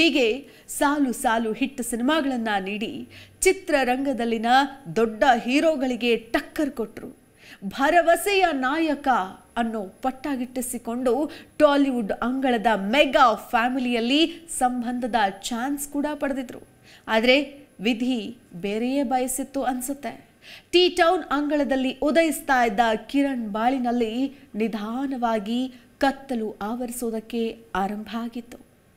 ಹೀಗೆ ಸಾಲು ಸಾಲು ಹಿಟ್ ಸಿನಿಮಾಗಳನ್ನು ನೀಡಿ ಚಿತ್ರರಂಗದಲ್ಲಿನ ದೊಡ್ಡ ಹೀರೋಗಳಿಗೆ ಟಕ್ಕರ್ ಕೊಟ್ಟರು ಭರವಸೆಯ ನಾಯಕ ಅನ್ನೋ ಪಟ್ಟಾಗಿಟ್ಟಿಸಿಕೊಂಡು ಟಾಲಿವುಡ್ ಅಂಗಳದ ಮೆಗಾ ಫ್ಯಾಮಿಲಿಯಲ್ಲಿ ಸಂಬಂಧದ ಚಾನ್ಸ್ ಕೂಡ ಪಡೆದಿದ್ರು ಆದರೆ ವಿಧಿ ಬೇರೆಯೇ ಬಯಸಿತ್ತು ಅನ್ಸುತ್ತೆ ಟಿ ಟೌನ್ ಅಂಗಳದಲ್ಲಿ ಉದಯಿಸ್ತಾ ಇದ್ದ ಕಿರಣ್ ಬಾಳಿನಲ್ಲಿ ನಿಧಾನವಾಗಿ ಕತ್ತಲು ಆವರಿಸೋದಕ್ಕೆ ಆರಂಭ ಆಗಿತ್ತು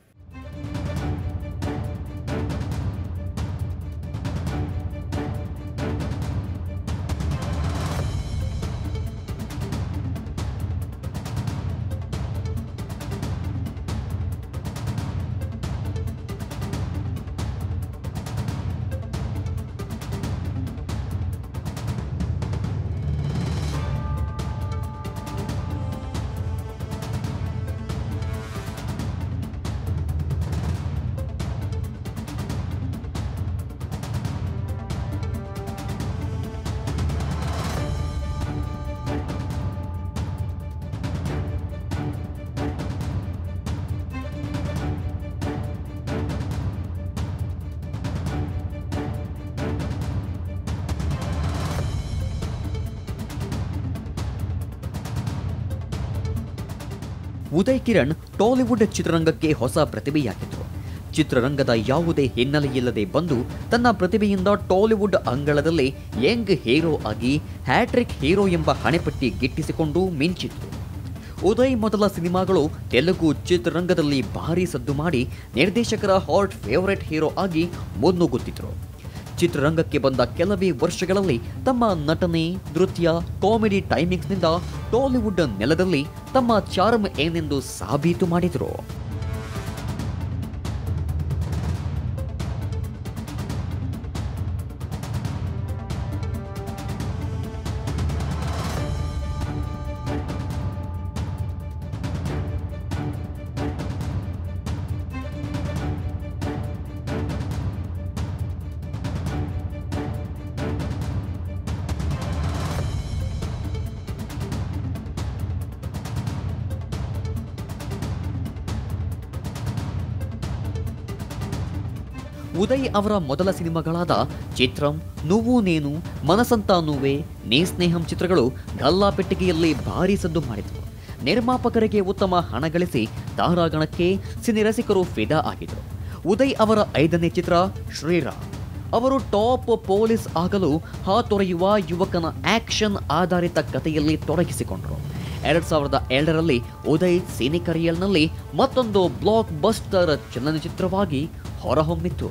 ಉದಯ್ ಕಿರಣ್ ಟಾಲಿವುಡ್ ಚಿತ್ರರಂಗಕ್ಕೆ ಹೊಸ ಪ್ರತಿಭೆಯಾಗಿದ್ರು ಚಿತ್ರರಂಗದ ಯಾವುದೇ ಹಿನ್ನೆಲೆಯಿಲ್ಲದೆ ಬಂದು ತನ್ನ ಪ್ರತಿಭೆಯಿಂದ ಟಾಲಿವುಡ್ ಅಂಗಳದಲ್ಲಿ ಯಂಗ್ ಹೀರೋ ಆಗಿ ಹ್ಯಾಟ್ರಿಕ್ ಹೀರೋ ಎಂಬ ಹಣೆಪಟ್ಟಿ ಗಿಟ್ಟಿಸಿಕೊಂಡು ಮಿಂಚಿದ್ರು ಉದಯ್ ಮೊದಲ ಸಿನಿಮಾಗಳು ತೆಲುಗು ಚಿತ್ರರಂಗದಲ್ಲಿ ಭಾರಿ ಸದ್ದು ಮಾಡಿ ನಿರ್ದೇಶಕರ ಹಾಟ್ ಫೇವರೆಟ್ ಹೀರೋ ಆಗಿ ಮುನ್ನುಗ್ಗುತ್ತಿದ್ರು ಚಿತ್ರರಂಗಕ್ಕೆ ಬಂದ ಕೆಲವೇ ವರ್ಷಗಳಲ್ಲಿ ತಮ್ಮ ನಟನೆ ನೃತ್ಯ ಕಾಮಿಡಿ ಟೈಮಿಂಗ್ಸ್ನಿಂದ ಟಾಲಿವುಡ್ ನೆಲದಲ್ಲಿ ತಮ್ಮ ಚಾರ್ಮ್ ಏನೆಂದು ಸಾಬೀತು ಮಾಡಿದರು ಉದಯ್ ಅವರ ಮೊದಲ ಸಿನಿಮಾಗಳಾದ ಚಿತ್ರಂ నువ్వు ನೇನು ಮನಸಂತ నువ్వೇ ನೇ ಸ್ನೇಹಂ ಚಿತ್ರಗಳು ಗಲ್ಲಾಪೆಟ್ಟಿಗೆಯಲ್ಲಿ ಭಾರಿ ಸದ್ದು ಮಾಡಿದರು ನಿರ್ಮಾಪಕರಿಗೆ ಉತ್ತಮ ಹಣ ಗಳಿಸಿ ತಾರಾಗಣಕ್ಕೆ ಸಿನಿರಸಿಕರು ಫಿದಾ ಆಗಿದ್ರು ಉದಯ್ ಅವರ ಐದನೇ ಚಿತ್ರ ಶ್ರೀರಾಮ್ ಅವರು ಟಾಪ್ ಪೊಲೀಸ್ ಆಗಲು ಹಾತೊರೆಯುವ ಯುವಕನ ಆಕ್ಷನ್ ಆಧಾರಿತ ಕಥೆಯಲ್ಲಿ ತೊಡಗಿಸಿಕೊಂಡರು ಎರಡ್ ಸಾವಿರದ ಎರಡರಲ್ಲಿ ಉದಯ್ ಸಿನಿ ಕರಿಯಲ್ನಲ್ಲಿ ಮತ್ತೊಂದು ಬ್ಲಾಕ್ ಬಸ್ಟರ್ ಚಲನಚಿತ್ರವಾಗಿ ಹೊರಹೊಮ್ಮಿತು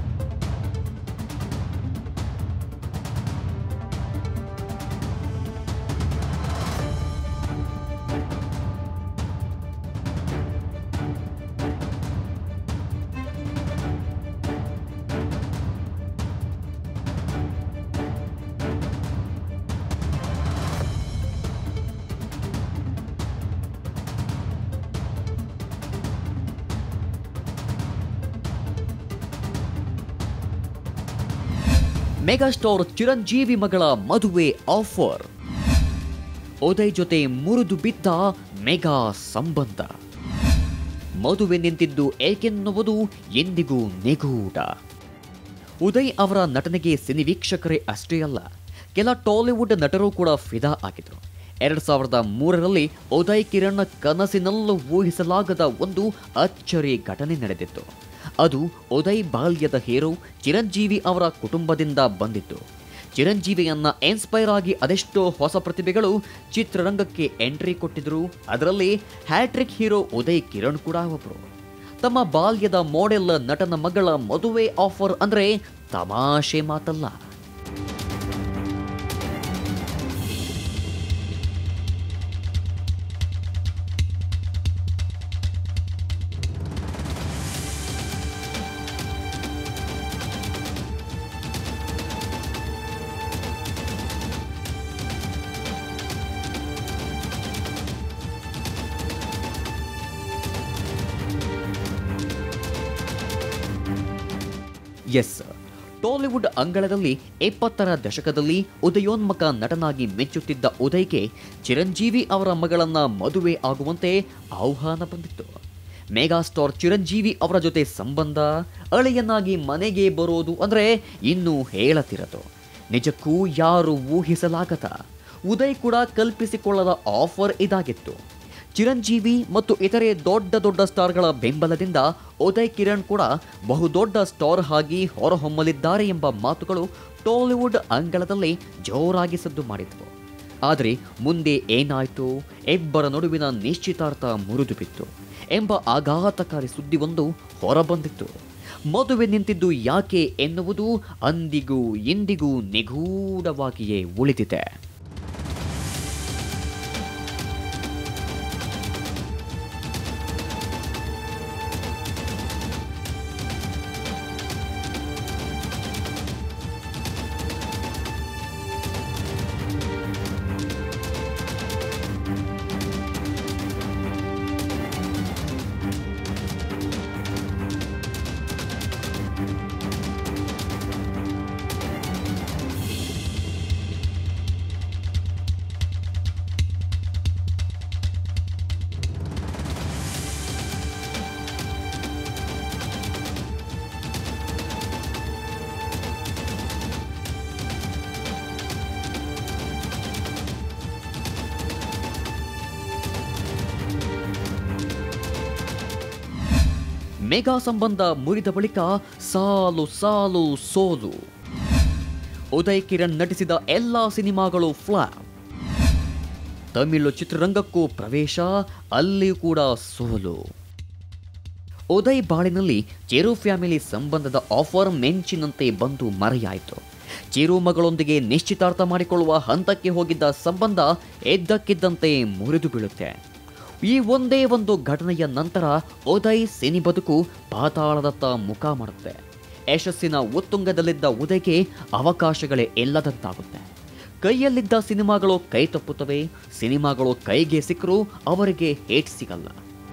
ಮೆಗಾಸ್ಟಾರ್ ಚಿರಂಜೀವಿ ಮಗಳ ಮದುವೆ ಆಫರ್ ಉದಯ್ ಜೊತೆ ಮುರಿದು ಬಿದ್ದ ಮೆಗಾ ಸಂಬಂಧ ಮದುವೆ ನಿಂತಿದ್ದು ಏಕೆನ್ನುವುದು ಎಂದಿಗೂ ನಿಗೂಢ ಉದಯ್ ಅವರ ನಟನೆಗೆ ಸಿನಿ ವೀಕ್ಷಕರೇ ಅಷ್ಟೇ ಅಲ್ಲ ಕೆಲ ಟಾಲಿವುಡ್ ನಟರು ಕೂಡ ಫಿದಾ ಆಗಿದ್ರು ಎರಡ್ ಸಾವಿರದ ಮೂರರಲ್ಲಿ ಉದಯ್ ಕಿರಣ್ ಕನಸಿನಲ್ಲೂ ಊಹಿಸಲಾಗದ ಒಂದು ಅಚ್ಚರಿ ಘಟನೆ ನಡೆದಿತ್ತು ಅದು ಉದಯ್ ಬಾಲ್ಯದ ಹೀರೋ ಚಿರಂಜೀವಿ ಅವರ ಕುಟುಂಬದಿಂದ ಬಂದಿತ್ತು ಚಿರಂಜೀವಿಯನ್ನ ಇನ್ಸ್ಪೈರ್ ಆಗಿ ಅದೆಷ್ಟೋ ಹೊಸ ಪ್ರತಿಭೆಗಳು ಚಿತ್ರರಂಗಕ್ಕೆ ಎಂಟ್ರಿ ಕೊಟ್ಟಿದ್ರು ಅದರಲ್ಲಿ ಹ್ಯಾಟ್ರಿಕ್ ಹೀರೋ ಉದಯ್ ಕಿರಣ್ ಕೂಡ ಒಬ್ಬರು ತಮ್ಮ ಬಾಲ್ಯದ ಮಾಡೆಲ್ ನಟನ ಮಗಳ ಮದುವೆ ಆಫರ್ ಅಂದ್ರೆ ತಮಾಷೆ ಮಾತಲ್ಲ ಎಸ್ ಟಾಲಿವುಡ್ ಅಂಗಳದಲ್ಲಿ ಎಪ್ಪತ್ತರ ದಶಕದಲ್ಲಿ ಉದಯೋನ್ಮುಖ ನಟನಾಗಿ ಮೆಚ್ಚುತ್ತಿದ್ದ ಉದಯ್ಗೆ ಚಿರಂಜೀವಿ ಅವರ ಮಗಳನ್ನ ಮದುವೆ ಆಗುವಂತೆ ಆಹ್ವಾನ ಬಂದಿತ್ತು ಮೆಗಾಸ್ಟಾರ್ ಚಿರಂಜೀವಿ ಅವರ ಜೊತೆ ಸಂಬಂಧ ಅಳಿಯನ್ನಾಗಿ ಮನೆಗೆ ಬರೋದು ಅಂದರೆ ಇನ್ನೂ ಹೇಳತಿರದು ನಿಜಕ್ಕೂ ಯಾರು ಊಹಿಸಲಾಗದ ಉದಯ್ ಕೂಡ ಕಲ್ಪಿಸಿಕೊಳ್ಳದ ಆಫರ್ ಇದಾಗಿತ್ತು ಚಿರಂಜೀವಿ ಮತ್ತು ಇತರೆ ದೊಡ್ಡ ದೊಡ್ಡ ಸ್ಟಾರ್ಗಳ ಬೆಂಬಲದಿಂದ ಉದಯ್ ಕಿರಣ್ ಕೂಡ ಬಹುದೊಡ್ಡ ಸ್ಟಾರ್ ಆಗಿ ಹೊರಹೊಮ್ಮಲಿದ್ದಾರೆ ಎಂಬ ಮಾತುಗಳು ಟಾಲಿವುಡ್ ಅಂಗಳದಲ್ಲಿ ಜೋರಾಗಿ ಸದ್ದು ಮಾಡಿದ್ವು ಆದರೆ ಮುಂದೆ ಏನಾಯಿತು ಇಬ್ಬರ ನಡುವಿನ ನಿಶ್ಚಿತಾರ್ಥ ಮುರಿದು ಬಿತ್ತು ಎಂಬ ಆಘಾತಕಾರಿ ಸುದ್ದಿಯೊಂದು ಹೊರಬಂದಿತ್ತು ಮದುವೆ ನಿಂತಿದ್ದು ಯಾಕೆ ಎನ್ನುವುದು ಅಂದಿಗೂ ಇಂದಿಗೂ ನಿಗೂಢವಾಗಿಯೇ ಉಳಿದಿದೆ ಮೆಗಾ ಸಂಬಂಧ ಮುರಿದ ಬಳಿಕ ಸಾಲು ಸಾಲು ಸೋಲು ಉದಯ್ ಕಿರಣ್ ನಟಿಸಿದ ಎಲ್ಲಾ ಸಿನಿಮಾಗಳು ಫ್ಲಾಪ್ ತಮಿಳು ಚಿತ್ರರಂಗಕ್ಕೂ ಪ್ರವೇಶ ಅಲ್ಲಿಯೂ ಕೂಡ ಸೋಲು ಉದಯ್ ಬಾಳಿನಲ್ಲಿ ಚಿರು ಫ್ಯಾಮಿಲಿ ಸಂಬಂಧದ ಆಫರ್ ಮೆಂಚಿನಂತೆ ಬಂದು ಮರೆಯಾಯಿತು ಚಿರು ಮಗಳೊಂದಿಗೆ ನಿಶ್ಚಿತಾರ್ಥ ಮಾಡಿಕೊಳ್ಳುವ ಹಂತಕ್ಕೆ ಹೋಗಿದ್ದ ಸಂಬಂಧ ಎದ್ದಕ್ಕಿದ್ದಂತೆ ಮುರಿದು ಬೀಳುತ್ತೆ ಈ ಒಂದೇ ಒಂದು ಘಟನೆಯ ನಂತರ ಉದಯ್ ಸಿನಿ ಬದುಕು ಪಾತಾಳದತ್ತ ಮುಖ ಮಾಡುತ್ತೆ ಯಶಸ್ಸಿನ ಉತ್ತುಂಗದಲ್ಲಿದ್ದ ಉದಯ್ಗೆ ಅವಕಾಶಗಳೇ ಇಲ್ಲದಂತಾಗುತ್ತೆ ಕೈಯಲ್ಲಿದ್ದ ಸಿನಿಮಾಗಳು ಕೈ ತಪ್ಪುತ್ತವೆ ಸಿನಿಮಾಗಳು ಕೈಗೆ ಸಿಕ್ಕರೂ ಅವರಿಗೆ ಹೇಟ್ ಸಿಗಲ್ಲ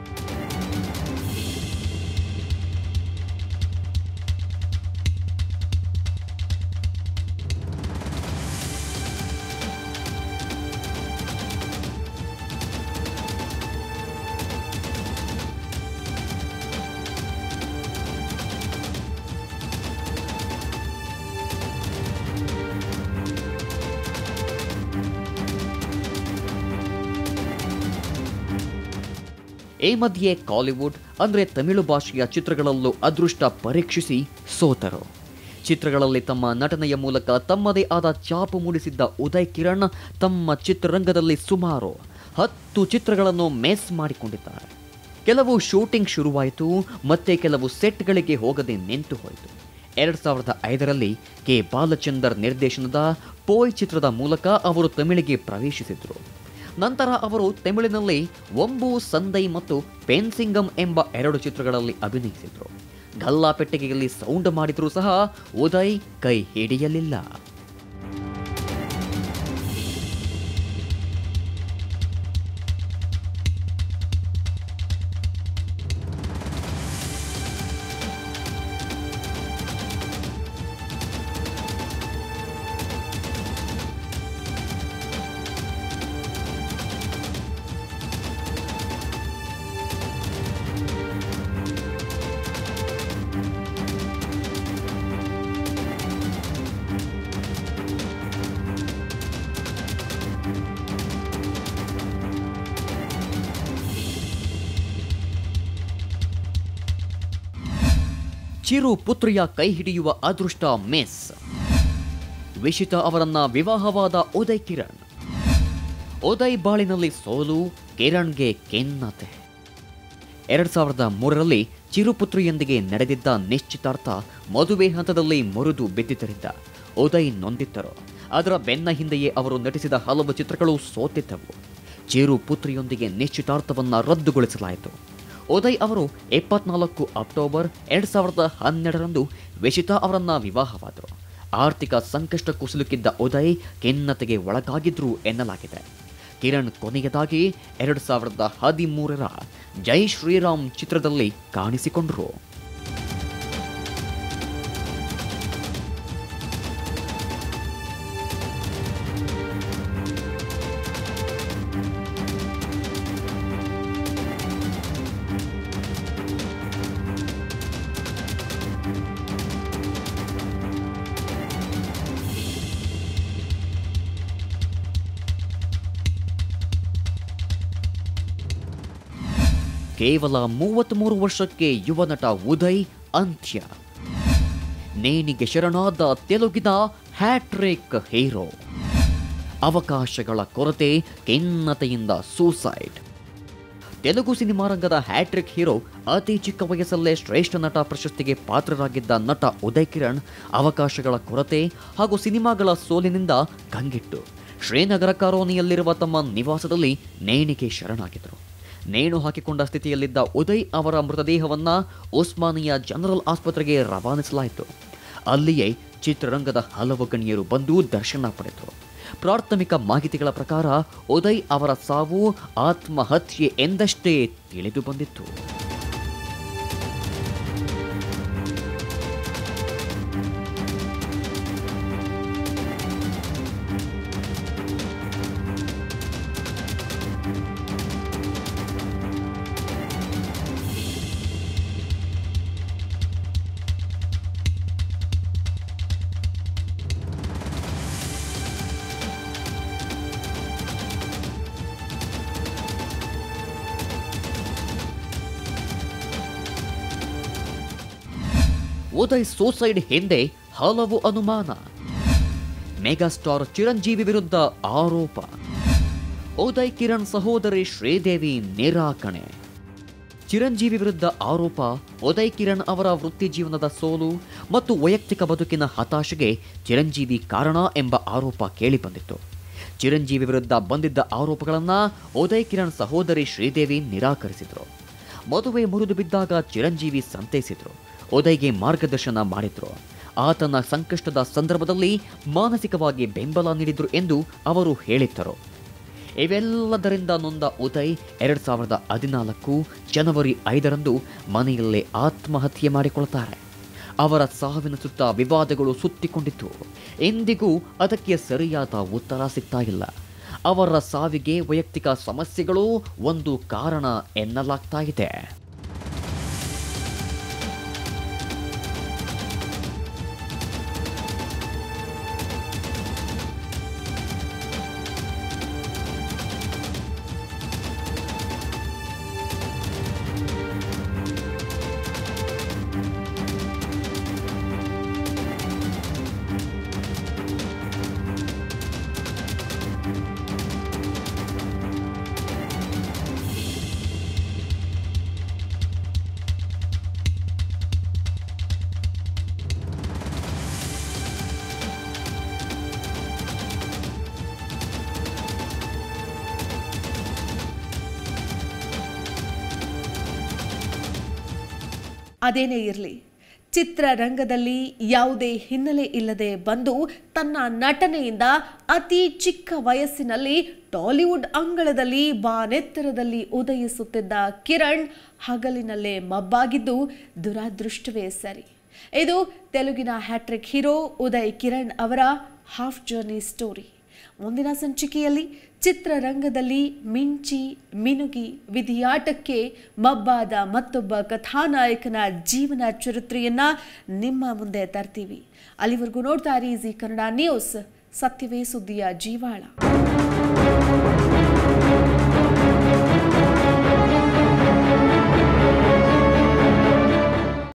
ಈ ಮಧ್ಯೆ ಕಾಲಿವುಡ್ ಅಂದ್ರೆ ತಮಿಳು ಭಾಷೆಯ ಚಿತ್ರಗಳಲ್ಲೂ ಅದೃಷ್ಟ ಪರೀಕ್ಷಿಸಿ ಸೋತರು ಚಿತ್ರಗಳಲ್ಲಿ ತಮ್ಮ ನಟನೆಯ ಮೂಲಕ ತಮ್ಮದೇ ಆದ ಛಾಪು ಮೂಡಿಸಿದ್ದ ಉದಯ್ ಕಿರಣ್ ತಮ್ಮ ಚಿತ್ರರಂಗದಲ್ಲಿ ಸುಮಾರು ಹತ್ತು ಚಿತ್ರಗಳನ್ನು ಮೆಸ್ ಮಾಡಿಕೊಂಡಿದ್ದಾರೆ ಕೆಲವು ಶೂಟಿಂಗ್ ಶುರುವಾಯಿತು ಮತ್ತೆ ಕೆಲವು ಸೆಟ್ಗಳಿಗೆ ಹೋಗದೆ ನಿಂತು ಹೋಯಿತು ಎರಡ್ ಸಾವಿರದ ಐದರಲ್ಲಿ ಕೆ ಬಾಲಚಂದರ್ ನಿರ್ದೇಶನದ ಪೋಯ್ ಚಿತ್ರದ ಮೂಲಕ ಅವರು ತಮಿಳಿಗೆ ಪ್ರವೇಶಿಸಿದರು ನಂತರ ಅವರು ತಮಿಳಿನಲ್ಲಿ ಒಂಬು ಸಂದೈ ಮತ್ತು ಪೆನ್ಸಿಂಗಂ ಎಂಬ ಎರಡು ಚಿತ್ರಗಳಲ್ಲಿ ಅಭಿನಯಿಸಿದರು ಗಲ್ಲಾಪೆಟ್ಟಿಗೆಯಲ್ಲಿ ಸೌಂಡ್ ಮಾಡಿದರೂ ಸಹ ಉದಯ್ ಕೈ ಹಿಡಿಯಲಿಲ್ಲ ಚಿರು ಪುತ್ರಿಯ ಕೈ ಹಿಡಿಯುವ ಅದೃಷ್ಟ ಮಿಸ್ ವಿಶಿತ ಅವರನ್ನ ವಿವಾಹವಾದ ಉದಯ್ ಕಿರಣ್ ಉದಯ್ ಬಾಳಿನಲ್ಲಿ ಸೋಲು ಕಿರಣ್ಗೆ ಖಿನ್ನತೆ ಎರಡ್ ಸಾವಿರದ ಮೂರರಲ್ಲಿ ಚಿರುಪುತ್ರಿಯೊಂದಿಗೆ ನಡೆದಿದ್ದ ನಿಶ್ಚಿತಾರ್ಥ ಮದುವೆ ಹಂತದಲ್ಲಿ ಮುರಿದು ಬಿದ್ದಿದ್ದರಿಂದ ಉದಯ್ ನೊಂದಿದ್ದರು ಅದರ ಬೆನ್ನ ಹಿಂದೆಯೇ ಅವರು ನಟಿಸಿದ ಹಲವು ಚಿತ್ರಗಳು ಸೋತಿದ್ದವು ಚಿರು ಪುತ್ರಿಯೊಂದಿಗೆ ನಿಶ್ಚಿತಾರ್ಥವನ್ನ ರದ್ದುಗೊಳಿಸಲಾಯಿತು ಉದಯ್ ಅವರು ಇಪ್ಪತ್ನಾಲ್ಕು ಅಕ್ಟೋಬರ್ ಎರಡ್ ಸಾವಿರದ ಹನ್ನೆರಡರಂದು ವಿಶಿತಾ ಅವರನ್ನ ವಿವಾಹವಾದರು ಆರ್ಥಿಕ ಸಂಕಷ್ಟಕ್ಕೂ ಸಿಲುಕಿದ್ದ ಉದಯ್ ಖಿನ್ನತೆಗೆ ಒಳಗಾಗಿದ್ರು ಎನ್ನಲಾಗಿದೆ ಕಿರಣ್ ಕೊನೆಯದಾಗಿ ಎರಡು ಸಾವಿರದ ಹದಿಮೂರರ ಜೈ ಶ್ರೀರಾಮ್ ಚಿತ್ರದಲ್ಲಿ ಕಾಣಿಸಿಕೊಂಡರು ಕೇವಲ ಮೂವತ್ತ್ಮೂರು ವರ್ಷಕ್ಕೆ ಯುವ ನಟ ಉದಯ್ ಅಂತ್ಯ ನೇಣಿಗೆ ಶರಣಾದ ತೆಲುಗಿನ ಹ್ಯಾಟ್ರಿಕ್ ಹೀರೋ ಅವಕಾಶಗಳ ಕೊರತೆ ಖಿನ್ನತೆಯಿಂದ ಸೂಸೈಡ್ ತೆಲುಗು ಸಿನಿಮಾ ರಂಗದ ಹ್ಯಾಟ್ರಿಕ್ ಹೀರೋ ಅತಿ ಚಿಕ್ಕ ವಯಸ್ಸಲ್ಲೇ ಶ್ರೇಷ್ಠ ನಟ ಪ್ರಶಸ್ತಿಗೆ ಪಾತ್ರರಾಗಿದ್ದ ನಟ ಉದಯ್ ಕಿರಣ್ ಅವಕಾಶಗಳ ಕೊರತೆ ಹಾಗೂ ಸಿನಿಮಾಗಳ ಸೋಲಿನಿಂದ ಕಂಗೆಟ್ಟು ಶ್ರೀನಗರ ಕಾಲೋನಿಯಲ್ಲಿರುವ ತಮ್ಮ ನಿವಾಸದಲ್ಲಿ ನೇಣಿಗೆ ಶರಣಾಗಿದ್ದರು ನೇಣು ಹಾಕಿಕೊಂಡ ಸ್ಥಿತಿಯಲ್ಲಿದ್ದ ಉದಯ್ ಅವರ ಮೃತದೇಹವನ್ನ ಉಸ್ಮಾನಿಯಾ ಜನರಲ್ ಆಸ್ಪತ್ರೆಗೆ ರವಾನಿಸಲಾಯಿತು ಅಲ್ಲಿಯೇ ಚಿತ್ರರಂಗದ ಹಲವು ಗಣ್ಯರು ಬಂದು ದರ್ಶನ ಪಡೆದರು ಪ್ರಾಥಮಿಕ ಮಾಹಿತಿಗಳ ಪ್ರಕಾರ ಉದಯ್ ಅವರ ಸಾವು ಆತ್ಮಹತ್ಯೆ ಎಂದಷ್ಟೇ ತಿಳಿದು ಬಂದಿತ್ತು ಉದಯ್ ಸೂಸೈಡ್ ಹಿಂದೆ ಹಲವು ಅನುಮಾನ ಮೆಗಾಸ್ಟಾರ್ ಚಿರಂಜೀವಿ ವಿರುದ್ಧ ಆರೋಪ ಉದಯ್ ಕಿರಣ್ ಸಹೋದರಿ ಶ್ರೀದೇವಿ ನಿರಾಕಣೆ ಚಿರಂಜೀವಿ ವಿರುದ್ಧ ಆರೋಪ ಉದಯ್ ಕಿರಣ್ ಅವರ ವೃತ್ತಿ ಜೀವನದ ಸೋಲು ಮತ್ತು ವೈಯಕ್ತಿಕ ಬದುಕಿನ ಹತಾಶೆಗೆ ಚಿರಂಜೀವಿ ಕಾರಣ ಎಂಬ ಆರೋಪ ಕೇಳಿಬಂದಿತ್ತು ಚಿರಂಜೀವಿ ವಿರುದ್ಧ ಬಂದಿದ್ದ ಆರೋಪಗಳನ್ನು ಉದಯ್ ಕಿರಣ್ ಸಹೋದರಿ ಶ್ರೀದೇವಿ ನಿರಾಕರಿಸಿದರು ಮದುವೆ ಮುರಿದು ಬಿದ್ದಾಗ ಚಿರಂಜೀವಿ ಸಂತೈಸಿದ್ರು ಉದಯ್ಗೆ ಮಾರ್ಗದರ್ಶನ ಮಾಡಿದ್ರು ಆತನ ಸಂಕಷ್ಟದ ಸಂದರ್ಭದಲ್ಲಿ ಮಾನಸಿಕವಾಗಿ ಬೆಂಬಲ ನೀಡಿದ್ರು ಎಂದು ಅವರು ಹೇಳಿದ್ದರು ಇವೆಲ್ಲದರಿಂದ ನೊಂದ ಉದಯ್ ಎರಡ್ ಸಾವಿರದ ಹದಿನಾಲ್ಕು ಜನವರಿ ಐದರಂದು ಮನೆಯಲ್ಲೇ ಆತ್ಮಹತ್ಯೆ ಮಾಡಿಕೊಳ್ತಾರೆ ಅವರ ಸಾವಿನ ಸುತ್ತ ವಿವಾದಗಳು ಸುತ್ತಿಕೊಂಡಿತ್ತು ಎಂದಿಗೂ ಅದಕ್ಕೆ ಸರಿಯಾದ ಉತ್ತರ ಸಿಗ್ತಾ ಇಲ್ಲ ಅವರ ಸಾವಿಗೆ ವೈಯಕ್ತಿಕ ಸಮಸ್ಯೆಗಳು ಒಂದು ಕಾರಣ ಎನ್ನಲಾಗ್ತಾ ಇದೆ ಅದೇನೇ ಇರಲಿ ಚಿತ್ರರಂಗದಲ್ಲಿ ಯಾವುದೇ ಹಿನ್ನೆಲೆ ಇಲ್ಲದೆ ಬಂದು ತನ್ನ ನಟನೆಯಿಂದ ಅತಿ ಚಿಕ್ಕ ವಯಸ್ಸಿನಲ್ಲಿ ಟಾಲಿವುಡ್ ಅಂಗಳದಲ್ಲಿ ಬಾನೆತ್ತರದಲ್ಲಿ ಉದಯಿಸುತ್ತಿದ್ದ ಕಿರಣ್ ಹಗಲಿನಲ್ಲೇ ಮಬ್ಬಾಗಿದ್ದು ದುರಾದೃಷ್ಟವೇ ಸರಿ ಇದು ತೆಲುಗಿನ ಹ್ಯಾಟ್ರಿಕ್ ಹೀರೋ ಉದಯ್ ಕಿರಣ್ ಅವರ ಹಾಫ್ ಜರ್ನಿ ಸ್ಟೋರಿ ಮುಂದಿನ ಸಂಚಿಕೆಯಲ್ಲಿ ಚಿತ್ರರಂಗದಲ್ಲಿ ಮಿಂಚಿ ಮಿನುಗಿ ವಿಧಿಯಾಟಕ್ಕೆ ಮಬ್ಬಾದ ಮತ್ತೊಬ್ಬ ಕಥಾನಾಯಕನ ಜೀವನ ಚರಿತ್ರೆಯನ್ನ ನಿಮ್ಮ ಮುಂದೆ ತರ್ತೀವಿ ಅಲ್ಲಿವರೆಗೂ ನೋಡ್ತಾ ಇರಿ ಜಿ ಕನ್ನಡ ನ್ಯೂಸ್ ಸತ್ಯವೇ ಸುದ್ದಿಯ ಜೀವಾಳ